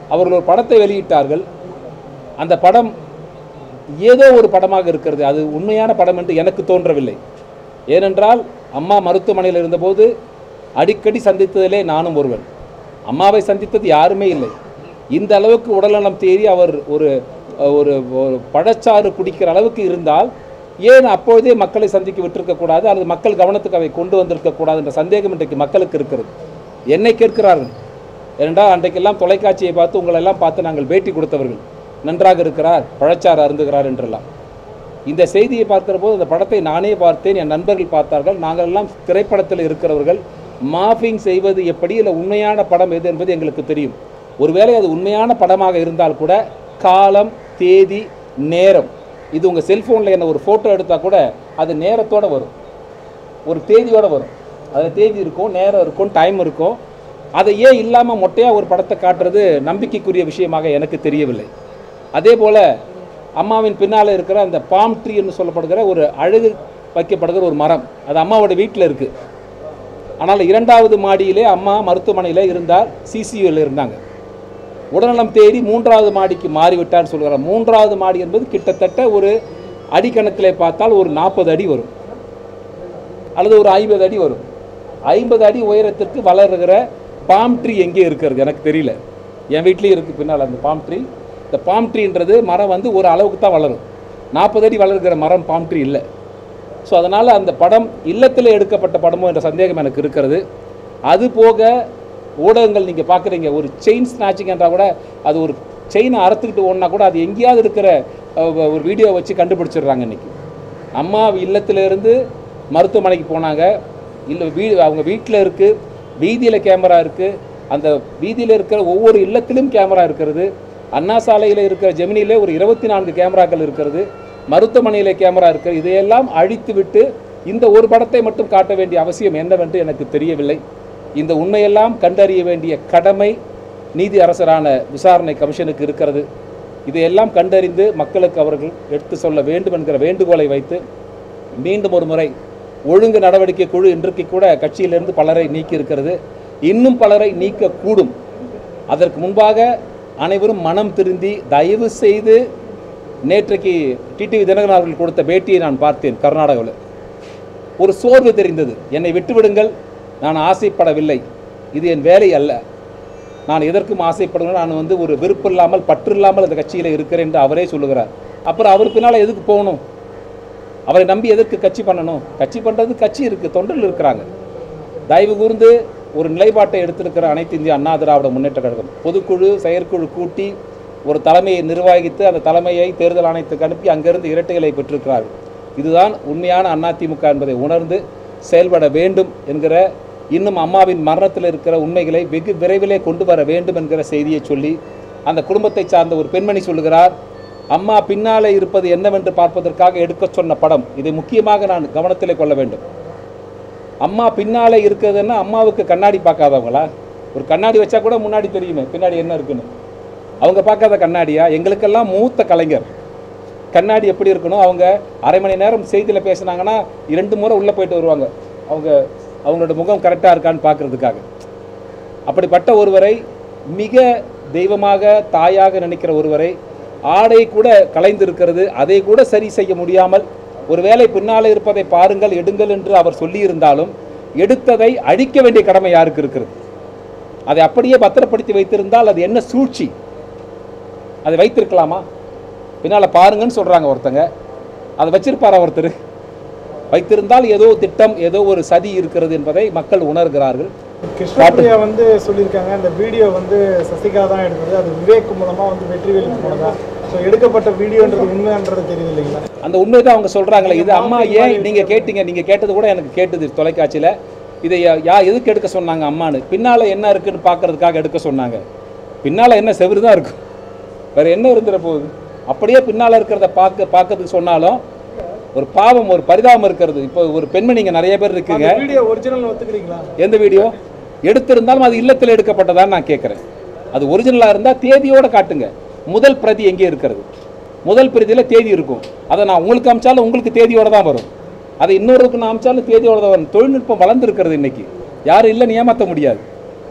அவர்கள் ஒரு படத்தை வெளியிட்டார்கள் அந்த படம் ஏதோ ஒரு படமாக இருக்கிறது அது உண்மையான படம் என்று எனக்கு தோன்றவில்லை ஏனென்றால் அம்மா மருத்துவமனையில் இருந்தபோது அடிக்கடி சந்தித்ததிலே நானும் ஒருவன் அம்மாவை சந்தித்தது யாருமே இல்லை இந்த அளவுக்கு உடல்நலம் தேறி அவர் ஒரு ஒரு ஒரு பழச்சாறு குடிக்கிற அளவுக்கு இருந்தால் ஏன் அப்பொழுதே மக்களை சந்திக்க விட்டிருக்கக்கூடாது அல்லது மக்கள் கவனத்துக்கு அவை கொண்டு வந்திருக்கக்கூடாது என்ற சந்தேகம் இன்றைக்கு மக்களுக்கு இருக்கிறது என்னை கேட்கிறார்கள் ஏனென்றால் அன்றைக்கெல்லாம் தொலைக்காட்சியை பார்த்து உங்களெல்லாம் பார்த்து நாங்கள் பேட்டி கொடுத்தவர்கள் நன்றாக இருக்கிறார் பழச்சாறு அருந்துகிறார் என்றெல்லாம் இந்த செய்தியை பார்க்கிற போது அந்த படத்தை நானே பார்த்தேன் என் நண்பர்கள் பார்த்தார்கள் நாங்கள் எல்லாம் திரைப்படத்தில் இருக்கிறவர்கள் மாஃபிங் செய்வது எப்படி இல்லை உண்மையான படம் எது என்பது எங்களுக்கு தெரியும் ஒருவேளை அது உண்மையான படமாக இருந்தால் கூட காலம் தேதி நேரம் இது உங்கள் செல்ஃபோனில் என்ன ஒரு ஃபோட்டோ எடுத்தால் கூட அது நேரத்தோடு வரும் ஒரு தேதியோடு வரும் அதில் தேதி இருக்கும் நேரம் இருக்கும் டைம் இருக்கும் அதை ஏன் இல்லாமல் மொட்டையாக ஒரு படத்தை காட்டுறது நம்பிக்கைக்குரிய விஷயமாக எனக்கு தெரியவில்லை அதே போல் அம்மாவின் பின்னால் இருக்கிற அந்த பாம் ட்ரீ என்று சொல்லப்படுகிற ஒரு அழகு வைக்கப்படுகிற ஒரு மரம் அது அம்மாவோட வீட்டில் இருக்குது ஆனால் இரண்டாவது மாடியிலே அம்மா மருத்துவமனையில் இருந்தார் சிசியூவில் இருந்தாங்க உடல்நலம் தேடி மூன்றாவது மாடிக்கு மாறிவிட்டார்னு சொல்கிறார் மூன்றாவது மாடி என்பது கிட்டத்தட்ட ஒரு அடிக்கணக்கிலே பார்த்தால் ஒரு நாற்பது அடி வரும் அல்லது ஒரு ஐம்பது அடி வரும் ஐம்பது அடி உயரத்திற்கு வளர்கிற பாம் ட்ரீ எங்கே இருக்கிறது எனக்கு தெரியல என் வீட்லேயும் இருக்குது பின்னால் அந்த பாம் ட்ரீ இந்த பாம் ட்ரீன்றது மரம் வந்து ஒரு அளவுக்கு தான் வளரும் நாற்பது அடி வளர்கிற மரம் பாம் ட்ரீ இல்லை ஸோ அதனால் அந்த படம் இல்லத்தில் எடுக்கப்பட்ட படமோ என்ற சந்தேகம் எனக்கு இருக்கிறது அது போக ஊடகங்கள் நீங்கள் பார்க்குறீங்க ஒரு செயின் ஸ்நாச்சிங் என்றால் கூட அது ஒரு செயினை அறுத்துக்கிட்டு ஓடினா கூட அது எங்கேயாவது இருக்கிற அஹ், ஒரு வீடியோ வச்சு கண்டுபிடிச்சிடுறாங்க இன்றைக்கி அம்மா இல்லத்திலிருந்து மருத்துவமனைக்கு போனாங்க இல்லை வீடு அவங்க வீட்டில் இருக்குது வீதியில் கேமரா இருக்குது அந்த வீதியில் இருக்கிற ஒவ்வொரு இல்லத்திலும் கேமரா இருக்கிறது அண்ணா சாலையில் இருக்கிற ஜெமினியிலே ஒரு இருபத்தி நான்கு கேமராக்கள் இருக்கிறது மருத்துவமனையிலே கேமரா இருக்கிறது இதையெல்லாம் அழித்து விட்டு இந்த ஒரு படத்தை மட்டும் காட்ட வேண்டிய அவசியம் என்னவென்று எனக்கு தெரியவில்லை இந்த உண்மையெல்லாம் கண்டறிய வேண்டிய கடமை நீதி அரசரான விசாரணை கமிஷனுக்கு இருக்கிறது இதையெல்லாம் கண்டறிந்து மக்களுக்கு அவர்கள் எடுத்து சொல்ல வேண்டும் என்கிற வேண்டுகோளை வைத்து மீண்டும் ஒரு முறை ஒழுங்கு நடவடிக்கை குழு இன்றைக்கு கூட கட்சியிலிருந்து பலரை நீக்கி இருக்கிறது இன்னும் பலரை நீக்கக்கூடும் அதற்கு முன்பாக அனைவரும் மனம் திருந்தி தயவு செய்து நேற்றைக்கு டிடிவி தினகரன் அவர்கள் கொடுத்த பேட்டியை நான் பார்த்தேன் கர்நாடகாவில் ஒரு சோர்வு தெரிந்தது என்னை விட்டுவிடுங்கள் நான் ஆசைப்படவில்லை இது என் வேலை அல்ல நான் எதற்கும் ஆசைப்படுவேன் நான் வந்து ஒரு விருப்பம் இல்லாமல் பற்று இல்லாமல் அந்த கட்சியில் இருக்கிறேன் என்று அவரே சொல்லுகிறார் அப்புறம் அவர் பின்னால் எதுக்கு போகணும் அவரை நம்பி எதற்கு கட்சி பண்ணணும் கட்சி பண்ணுறது கட்சி இருக்குது தொண்டர்கள் இருக்கிறாங்க தயவு கூர்ந்து ஒரு நிலைப்பாட்டை எடுத்திருக்கிற அனைத்து இந்திய அண்ணா திராவிட முன்னேற்ற கழகம் பொதுக்குழு செயற்குழு கூட்டி ஒரு தலைமையை நிர்வகித்து அந்த தலைமையை தேர்தல் ஆணையத்துக்கு அனுப்பி அங்கிருந்து இரட்டைகளை பெற்றிருக்கிறார்கள் இதுதான் உண்மையான அதிமுக என்பதை உணர்ந்து செயல்பட வேண்டும் என்கிற இன்னும் அம்மாவின் மரணத்தில் இருக்கிற உண்மைகளை வெகு விரைவிலே கொண்டு வர வேண்டும் என்கிற செய்தியை சொல்லி அந்த குடும்பத்தை சார்ந்த ஒரு பெண்மணி சொல்லுகிறார் அம்மா பின்னாலே இருப்பது என்னவென்று பார்ப்பதற்காக எடுக்க சொன்ன படம் இதை முக்கியமாக நான் கவனத்திலே கொள்ள வேண்டும் அம்மா பின்னாலே இருக்கிறதுன்னா அம்மாவுக்கு கண்ணாடி பார்க்காதவங்களா ஒரு கண்ணாடி வச்சா கூட முன்னாடி தெரியுமே பின்னாடி என்ன இருக்குன்னு அவங்க பார்க்காத கண்ணாடியா எங்களுக்கெல்லாம் மூத்த கலைஞர் கண்ணாடி எப்படி இருக்கணும் அவங்க அரை மணி நேரம் செய்தியில் பேசுனாங்கன்னா இரண்டு முறை உள்ளே போயிட்டு வருவாங்க அவங்க அவங்களோட முகம் கரெக்டாக இருக்கான்னு பார்க்கறதுக்காக அப்படிப்பட்ட ஒருவரை மிக தெய்வமாக தாயாக நினைக்கிற ஒருவரை ஆடை கூட கலைந்திருக்கிறது அதை கூட சரி செய்ய முடியாமல் ஒருவேளை பின்னாலே இருப்பதை பாருங்கள் எடுங்கள் என்று அவர் சொல்லியிருந்தாலும் எடுத்ததை அழிக்க வேண்டிய கடமை யாருக்கு இருக்கிறது அதை அப்படியே பத்திரப்படுத்தி வைத்திருந்தால் அது என்ன சூழ்ச்சி அதை வைத்திருக்கலாமா பின்னால் பாருங்கன்னு சொல்கிறாங்க ஒருத்தங்க அதை வச்சிருப்பாரா ஒருத்தர் வைத்திருந்தால் ஏதோ திட்டம் ஏதோ ஒரு சதி இருக்கிறது என்பதை மக்கள் உணர்கிறார்கள் கிருஷ்ணபிரியா வந்து சொல்லியிருக்காங்க அந்த வீடியோ வந்து சசிகலா தான் எடுத்தது அது விவேக் மூலமா வந்து வெற்றிவேலுக்கு போனதா ஸோ எடுக்கப்பட்ட வீடியோன்றது உண்மைன்றது தெரியுது இல்லைங்களா அந்த உண்மை தான் அவங்க சொல்கிறாங்களே இது அம்மா ஏன் நீங்கள் கேட்டீங்க நீங்கள் கேட்டது கூட எனக்கு கேட்டது தொலைக்காட்சியில் இதை யா- யா எதுக்கு எடுக்க சொன்னாங்க அம்மான்னு பின்னால் என்ன இருக்குன்னு பார்க்கறதுக்காக எடுக்க சொன்னாங்க பின்னால் என்ன செவுரு தான் இருக்கும் வேறு என்ன இருந்துட போகுது அப்படியே பின்னால் இருக்கிறத பார்க்க பார்க்கறதுக்கு சொன்னாலும் ஒரு பாவம் ஒரு பரிதாபம் இருக்கிறது இப்போ ஒரு பெண்மணிங்க நிறைய பேர் இருக்குங்க அந்த வீடியோ ஒரிஜினல் ஒத்துக்கிறீங்களா எந்த வீடியோ எடுத்திருந்தாலும் அது இல்லத்தில் எடுக்கப்பட்டதான்னு நான் கேட்குறேன் அது ஒரிஜினலாக இருந்தால் தேதியோட காட்டுங்க முதல் பிரதி எங்கே இருக்கிறது முதல் பிரதியில் தேதி இருக்கும் அதை நான் உங்களுக்கு அமிச்சாலும் உங்களுக்கு தேதியோட தான் வரும் அதை இன்னொருக்கு நான் அமிச்சாலும் தேதியோட தான் வரும் தொழில்நுட்பம் வளர்ந்துருக்கிறது இன்னைக்கு யாரும் இல்லைன்னு ஏமாற்ற முடியாது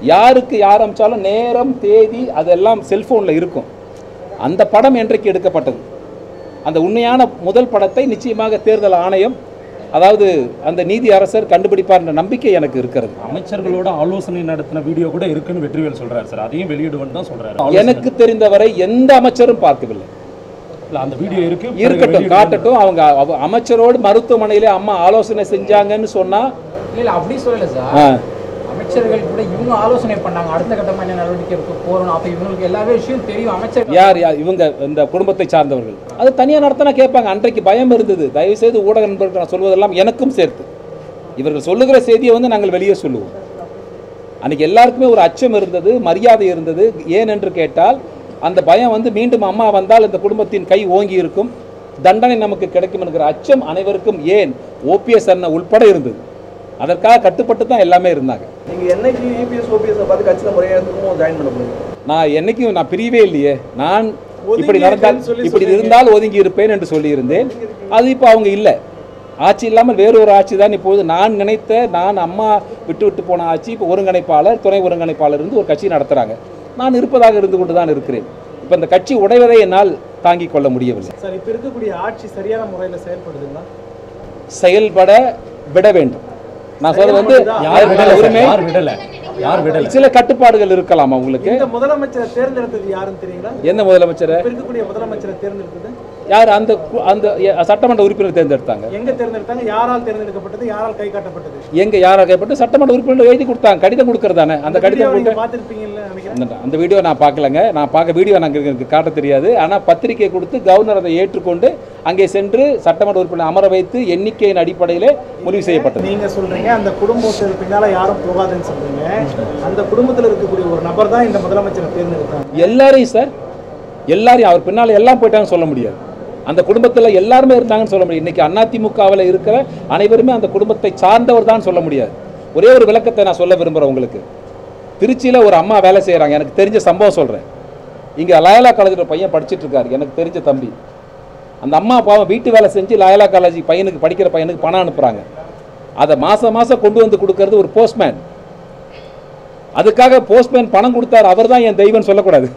யாருக்கு யார் அமிச்சாலும் நேரம் தேதி அதெல்லாம் செல்ஃபோனில் இருக்கும் அந்த படம் என்றைக்கு எடுக்கப்பட்டது அந்த உண்மையான முதல் படத்தை நிச்சயமாக தேர்தல் ஆணையம் அதாவது அந்த நீதி அரசர் கண்டுபிடிப்பார் என்ற நம்பிக்கை எனக்கு இருக்கிறது அமைச்சர்களோட ஆலோசனை நடத்தின வீடியோ கூட இருக்குன்னு வெற்றிவேல் சொல்றாரு சார் அதையும் வெளியிடுவேன்னு தான் சொல்றாரு எனக்கு தெரிந்தவரை எந்த அமைச்சரும் பார்க்கவில்லை இல்ல, அந்த வீடியோ இருக்கு பிறகு இருக்கட்டும் வெளியிடுவேன்னு காட்டட்டும் அவங்க அவ- அமைச்சரோடு மருத்துவமனையிலே அம்மா ஆலோசனை செஞ்சாங்கன்னு சொன்னா இல்ல இல்ல அப்படி சொல்லல சார் ஆ, அமைச்சர்கள் கூட இவங்க ஆலோசனை பண்ணாங்க அடுத்த கட்டமா என்ன நடவடிக்கை எடுக்க போறோம் அப்ப இவங்களுக்கு எல்லா விஷயம் தெரியும் அமைச்சர்கள் யார் யார் இவங்க இந்த குடும்பத்தை சார்ந்தவர்கள் அது தனியாக நடத்தினா கேட்பாங்க அன்றைக்கு பயம் இருந்தது தயவு செய்து ஊடக நண்பர்கள் நான் சொல்வதெல்லாம் எனக்கும் சேர்த்து இவர்கள் சொல்லுகிற செய்தியை வந்து நாங்கள் வெளியே சொல்லுவோம் அன்னைக்கு எல்லாருக்குமே ஒரு அச்சம் இருந்தது மரியாதை இருந்தது ஏன் என்று கேட்டால் அந்த பயம் வந்து மீண்டும் அம்மா வந்தால் இந்த குடும்பத்தின் கை ஓங்கி இருக்கும் தண்டனை நமக்கு கிடைக்கும் என்கிற அச்சம் அனைவருக்கும் ஏன் ஓபிஎஸ் அண்ணன் உள்பட இருந்தது அதற்காக கட்டுப்பட்டு தான் எல்லாமே இருந்தாங்க நீங்க என்னைக்கு இபிஎஸ் ஓபிஎஸ் பார்த்து கட்சியில முறையாக திரும்பவும் ஜாயின் பண்ண போறீங்க நான் என்னைக்கும் நான் பிரியவே இல்லையே நான் ஒதுங்கி இப்படி நடந்தால் இருக்கேன்னு சொல்லி இப்படி சொன்னீங்க. இருந்தால் ஒதுங்கி இருப்பேன் என்று சொல்லியிருந்தேன் அது இப்போ அவங்க இல்லை ஆட்சி இல்லாமல் வேறு ஒரு ஆட்சி தான் இப்போது நான் நினைத்த நான் அம்மா விட்டு விட்டு போன ஆட்சி இப்போ ஒருங்கிணைப்பாளர் துணை ஒருங்கிணைப்பாளர் இருந்து ஒரு கட்சி நடத்துகிறாங்க நான் இருப்பதாக இருந்து கொண்டு தான் இருக்கிறேன் இப்போ இந்த கட்சி உடைவதை என்னால் தாங்கிக் கொள்ள முடியவில்லை சார் இப்போ இருக்கக்கூடிய ஆட்சி சரியான முறையில் செயல்படுதுங்களா செயல்பட விட வேண்டும் நான் சொல்றது வந்து யார் விடல சார்? உரிமை யார் விடல யார் விடல சில கட்டுப்பாடுகள் இருக்கலாம் அவங்களுக்கு இந்த முதலமைச்சரை தேர்ந்தெடுத்தது யாருன்னு தெரியுங்களா எந்த முதலமைச்சரை இப்ப இருக்கக்கூடிய முதலமைச்சரை தேர்ந்தெடுத்தது யார் அந்த கு- அந்த எ- சட்டமன்ற உறுப்பினர் தேர்ந்தெடுத்தாங்க எங்க தேர்ந்தெடுத்தாங்க யாரால் தேர்ந்தெடுக்கப்பட்டது யாரால் கை காட்டப்பட்டது எங்க யாராக கைப்பட்டு சட்டமன்ற உறுப்பினர் எழுதி கொடுத்தாங்க கடிதம் கொடுக்கறதானே அந்த கடிதம் வீடியோவை நீங்க போட்டு பார்த்திருப்பீங்கன்னு நினைக்கிறேன் அந்த- அந்த வீடியோ நான் பார்க்கலங்க நான் பார்க்க வீடியோ நாங்கள் எனக்கு காட்ட தெரியாது ஆனால் பத்திரிகை கொடுத்து கவர்னர் அதை ஏற்றுக்கொண்டு அங்கே சென்று சட்டமன்ற உறுப்பினர் அமர வைத்து எண்ணிக்கையின் அடிப்படையிலே முடிவு செய்யப்பட்டது நீங்க சொல்றீங்க அந்த குடும்பத்தில் பின்னால யாரும் போகாதுன்னு சொல்றீங்க அந்த குடும்பத்தில் இருக்கக்கூடிய ஒரு நபர் தான் இந்த முதலமைச்சரை தேர்ந்தெடுத்தாங்க எல்லாரையும் சார் எல்லாரையும் அவர் பின்னால் எல்லாம் போயிட்டாங்கன்னு சொல்ல முடியாது அந்த குடும்பத்தில் எல்லாருமே இருந்தாங்கன்னு சொல்ல முடியும் இன்னைக்கு அதிமுகவில் இருக்கிற அனைவருமே அந்த குடும்பத்தை சார்ந்தவர் தான் சொல்ல முடியாது ஒரே ஒரு விளக்கத்தை நான் சொல்ல விரும்புகிறேன் உங்களுக்கு திருச்சியில் ஒரு அம்மா வேலை செய்கிறாங்க எனக்கு தெரிஞ்ச சம்பவம் சொல்கிறேன் இங்கே லயலா காலேஜில் பையன் படிச்சிட்டு இருக்காரு எனக்கு தெரிஞ்ச தம்பி அந்த அம்மா பாவம் வீட்டு வேலை செஞ்சு லயலா காலேஜ் பையனுக்கு படிக்கிற பையனுக்கு பணம் அனுப்புகிறாங்க அதை மாதம் மாதம் கொண்டு வந்து கொடுக்கறது ஒரு போஸ்ட்மேன் அதுக்காக போஸ்ட்மேன் பணம் கொடுத்தார் அவர் தான் என் தெய்வம்னு சொல்லக்கூடாது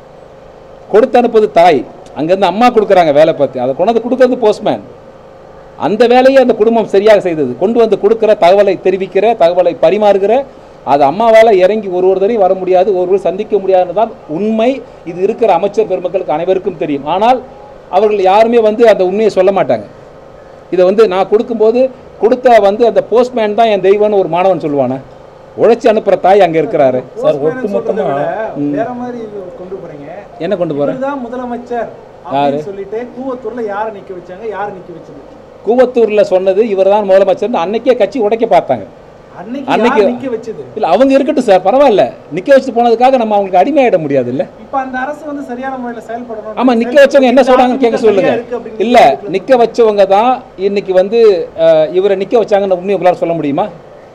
கொடுத்து அனுப்புவது தாய் அங்கேருந்து அம்மா கொடுக்குறாங்க வேலை பார்த்து அதை கொண்டு வந்து கொடுக்கறது போஸ்ட்மேன் அந்த வேலையை அந்த குடும்பம் சரியாக செய்தது கொண்டு வந்து கொடுக்குற தகவலை தெரிவிக்கிற தகவலை பரிமாறுகிற அது அம்மாவால் இறங்கி ஒரு ஒருத்தரையும் வர முடியாது ஒருவர் சந்திக்க முடியாதுன்னு தான் உண்மை இது இருக்கிற அமைச்சர் பெருமக்களுக்கு அனைவருக்கும் தெரியும் ஆனால் அவர்கள் யாருமே வந்து அந்த உண்மையை சொல்ல மாட்டாங்க இதை வந்து நான் கொடுக்கும்போது கொடுத்த வந்து அந்த போஸ்ட்மேன் தான் என் தெய்வம்னு ஒரு மாணவன் சொல்லுவானே உழைச்சி அனுப்புகிற தாய் அங்கே இருக்கிறாரு சார் Postman சொல்றதை ஒட்டுமொத்தமா விட வேற மாதிரி கொண்டு போறீங்க என்ன கொண்டு போகிறேன் இவர்தான் முதலமைச்சர் அப்படின்னு சொல்லிட்டு கூவத்தூர்ல யாரை நிக்க வச்சாங்க யாரை நிக்க வச்சது கூவத்தூரில் சொன்னது இவர்தான் முதலமைச்சர்னு அன்னைக்கே கட்சி உடைக்க பார்த்தாங்க அன்னைக்கு அன்னைக்கு- யார் நிக்க வச்சது இல்லை அவங்க இருக்கட்டும் சார் பரவாயில்ல நிற்க வச்சுட்டு போனதுக்காக நம்ம அவங்களுக்கு அடிமையாயிட முடியாது இல்லை இப்ப அந்த அரசு வந்து சரியான முறையில செயல்படணும் ஆமா நிக்க வச்சவங்க என்ன சொல்றாங்கன்னு கேட்க சொல்லுங்க சரியா இருக்கு அப்படிங்கிறது இல்ல நிக்க வச்சவங்க தான் இன்னைக்கு வந்து அஹ், இவரை நிக்க வச்சாங்கன்னு உண்மையை உங்களால சொல்ல முடியுமா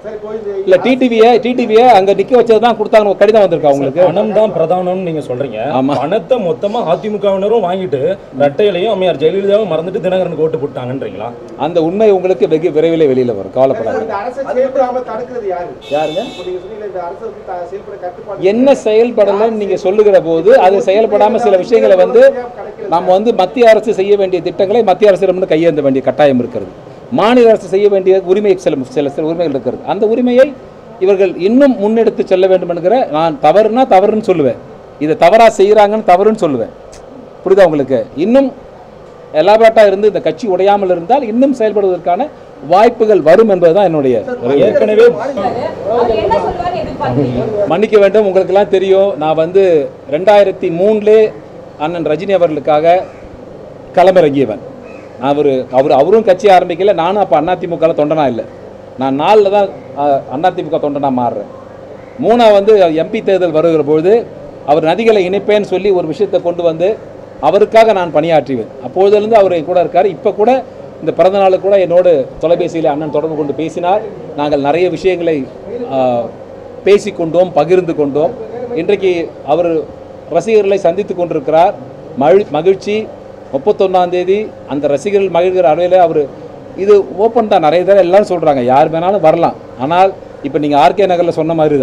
இல்ல டிடிவியை டிடிவியை அங்க நிக்க வச்சது தான் கொடுத்தாங்கன்னு ஒரு கடிதம் வந்திருக்கா உங்களுக்கு பணம் தான் பிரதானம்னு நீங்க சொல்றீங்க ஆமா. பணத்தை மொத்தமா அதிமுகவினரும் வாங்கிட்டு ரெட்டையிலையும் அம்மையார் ஜெயலலிதாவும் மறந்துட்டு தினகரனுக்கு ஓட்டு போட்டாங்கன்றீங்களா அந்த உண்மை உங்களுக்கு வெகு விரைவில் வெளியில வரும் கவலைப்படாது இந்த அரசை செயல்படாம தடுக்கிறது யாரு யாருங்க இப்போ நீங்க சொன்னீங்க இந்த அரசு வந்து த- செயல்பட கட்டுப்பாடு என்ன செயல்படலைன்னு நீங்க சொல்லுகிற போது அது செயல்படாம சில விஷயங்களை வந்து நம்ம வந்து மத்திய அரசு செய்ய வேண்டிய திட்டங்களை மத்திய அரசிடமிருந்து கையேந்த வேண்டிய கட்டாயம் இருக்கிறது மாநில அரசு செய்ய வேண்டிய உரிமை சில சில சில உரிமைகள் இருக்கிறது அந்த உரிமையை இவர்கள் இன்னும் முன்னெடுத்து செல்ல வேண்டும் என்கிற நான் தவறுனா தவறுன்னு சொல்லுவேன் இதை தவறா செய்கிறாங்கன்னு தவறுன்னு சொல்லுவேன் புரியுதா உங்களுக்கு இன்னும் எலாபரேட்டாக இருந்து இந்த கட்சி உடையாமல் இருந்தால் இன்னும் செயல்படுவதற்கான வாய்ப்புகள் வரும் என்பதுதான் என்னுடைய ஒரு- ஏற்கனவே அவர் என்ன சொல்லுவார்னு எதிர்பார்க்கிறீங்க மன்னிக்க வேண்டும் உங்களுக்கெல்லாம் தெரியும் நான் வந்து ரெண்டாயிரத்தி மூணுலே அண்ணன் ரஜினி அவர்களுக்காக களமிறங்கியவன் நான் அவர் அவர் அவரும் கட்சி ஆரம்பிக்கல நானும் அப்போ அதிமுகவில் தொண்டனா இல்லை நான் நாலில் தான் அஹ், அதிமுக தொண்டனா மாறுறேன் மூணா வந்து எம்பி தேர்தல் வருகிற பொழுது அவர் நதிகளை இணைப்பேன்னு சொல்லி ஒரு விஷயத்தை கொண்டு வந்து அவருக்காக நான் பணியாற்றுவேன் அப்பொழுதுலேருந்து அவர் என் கூட இருக்கார் இப்போ கூட இந்த பிறந்த நாளுக்கு கூட என்னோடு தொலைபேசியில் அண்ணன் தொடர்பு கொண்டு பேசினார் நாங்கள் நிறைய விஷயங்களை ஆஹ், பேசிக்கொண்டோம் பகிர்ந்து கொண்டோம் இன்றைக்கு அவர் ரசிகர்களை சந்தித்து கொண்டிருக்கிறார் மழி மகிழ்ச்சி முப்பத்தொன்னாம் தேதி அந்த ரசிகர்கள் மகிழ்கிற அளவில் அவர் இது ஓப்பன் தான் நிறைய தடவை எல்லாரும் சொல்கிறாங்க யார் வேணாலும் வரலாம் ஆனால் இப்போ நீங்கள் ஆர்கே நகரில் சொன்ன மாதிரி தான்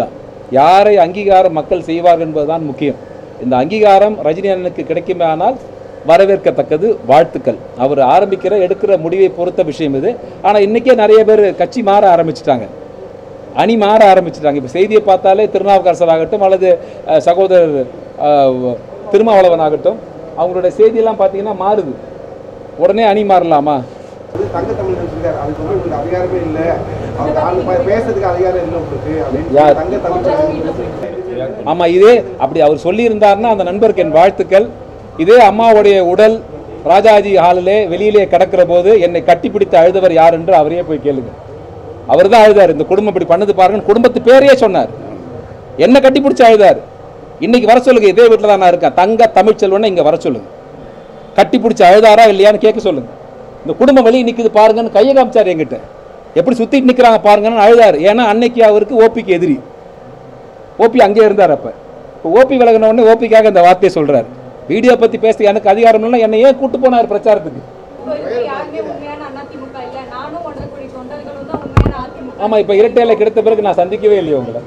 யாரை அங்கீகாரம் மக்கள் செய்வார்கள் என்பதுதான் முக்கியம் இந்த அங்கீகாரம் ரஜினி அண்ணனுக்கு கிடைக்குமே ஆனால் வரவேற்கத்தக்கது வாழ்த்துக்கள் அவர் ஆரம்பிக்கிற எடுக்கிற முடிவை பொறுத்த விஷயம் இது ஆனால் இன்றைக்கே நிறைய பேர் கட்சி மாற ஆரம்பிச்சிட்டாங்க அணி மாற ஆரம்பிச்சிட்டாங்க இப்போ செய்தியை பார்த்தாலே திருநாவுக்கரசர் ஆகட்டும் அல்லது அஹ், சகோதரர் அஹ், திருமாவளவன் ஆகட்டும் அவங்களுடைய செய்தியெல்லாம் பார்த்தீங்கன்னா மாறுது உடனே அணி மாறலாமா தங்க தமிழ் இருக்காரு அதுக்கு வந்து உங்களுக்கு அதிகாரமே இல்லை அவங்க ஆளு பே- பேசுறதுக்கு அதிகாரம் இல்லை உங்களுக்கு அப்படின்னு யார்? தங்க தமிழ் ஆமாம் இதே அப்படி அவர் சொல்லியிருந்தாருன்னா அந்த நண்பருக்கு என் வாழ்த்துக்கள் இதே அம்மாவுடைய உடல் ராஜாஜி ஹாலிலே வெளியிலே கிடக்கிற போது என்னை கட்டிப்பிடித்து அழுதவர் யார் என்று அவரையே போய் கேளுங்க அவர் தான் அழுதார் இந்த குடும்பம் இப்படி பண்ணது பாருங்கன்னு குடும்பத்து பேரையே சொன்னார் என்ன கட்டிப்பிடிச்சு அழுதார் இன்னைக்கு வர சொல்லுங்க இதே வீட்டில் தான் நான் இருக்கேன் தங்க தமிழ்ச்செல்வனை இங்கே வர சொல்லுங்க கட்டி பிடிச்சி அழுதாரா இல்லையான்னு கேட்க சொல்லுங்க இந்த குடும்பம் வெளியே நிற்குது பாருங்கன்னு கையை காமிச்சார் என்கிட்ட எப்படி சுத்திட்டு நிற்கிறாங்க பாருங்கன்னு அழுதார் ஏன்னா அன்னைக்கு அவருக்கு ஓபிக்கு எதிரி ஓபி அங்கே இருந்தார் அப்ப இப்போ ஓபி விலகின உடனே ஓபிக்காக இந்த வார்த்தையை சொல்றாரு வீடியோ பத்தி பேச எனக்கு அதிகாரம் இல்லை என்னை ஏன் கூட்டு போனார் பிரச்சாரத்துக்கு இப்போ இருக்கிற யாருமே உண்மையான அதிமுக இல்ல நானும் ஒன்றரை கோடி தொண்டர்களும் தான் உண்மையான அதிமுக ஆமா இப்போ இரட்டை இலை கிடைத்த பிறகு நான் சந்திக்கவே இல்லையே உங்களை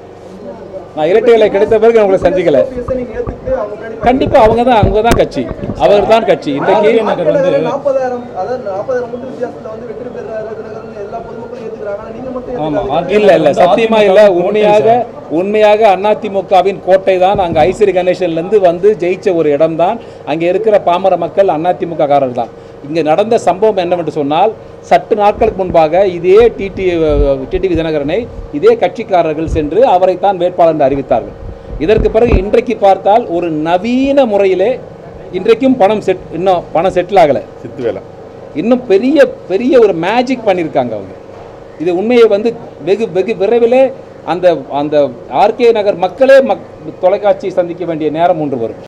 நான் இரட்டை இலை கிடைத்த பிறகு நான் உங்களை சந்திக்கல நீங்க ஏத்துக்கிட்டு அவங்க முன்னாடி கண்டிப்பா அவங்க தான் அவங்க தான் கட்சி அவர் தான் கட்சி இன்றைக்கு நகர் வந்து நாற்பதாயிரம் அதாவது நாற்பதாயிரம் மட்டும் வித்தியாசத்துல வந்து வெற்றி பெறாரு தினகரன் எல்லா பொதுமக்களும் ஏத்துக்கிறாங்க ஆனா நீங்க மட்டும் ஆமா ஏத்துக்காதீங்க. இல்ல இல்ல சத்தியமா இல்ல அதிமுக உண்மையாக சார். உண்மையாக அதிமுகவின் கோட்டை தான் அங்க ஐஸ்வரி கணேசன்ல இருந்து வந்து ஜெயிச்ச ஒரு இடம் தான் அங்க இருக்கிற பாமர மக்கள் அதிமுக காரர் தான் இங்க நடந்த சம்பவம் என்னவென்று சொன்னால் சற்று நாட்களுக்கு முன்பாக இதே டிடி டிடிவி தினகரனை இதே கட்சிக்காரர்கள் சென்று அவரைத்தான் வேட்பாளர் என்று அறிவித்தார்கள் இதற்கு பிறகு இன்றைக்கு பார்த்தால் ஒரு நவீன முறையிலே இன்றைக்கும் பணம் செட் இன்னும் பணம் செட்டில் ஆகலை சித்து வேலை இன்னும் பெரிய பெரிய ஒரு மேஜிக் பண்ணியிருக்காங்க அவங்க இது உண்மையை வந்து வெகு வெகு விரைவிலே அந்த அந்த ஆர்கே நகர் மக்களே மக் தொலைக்காட்சி சந்திக்க வேண்டிய நேரம் ஒன்று வரும்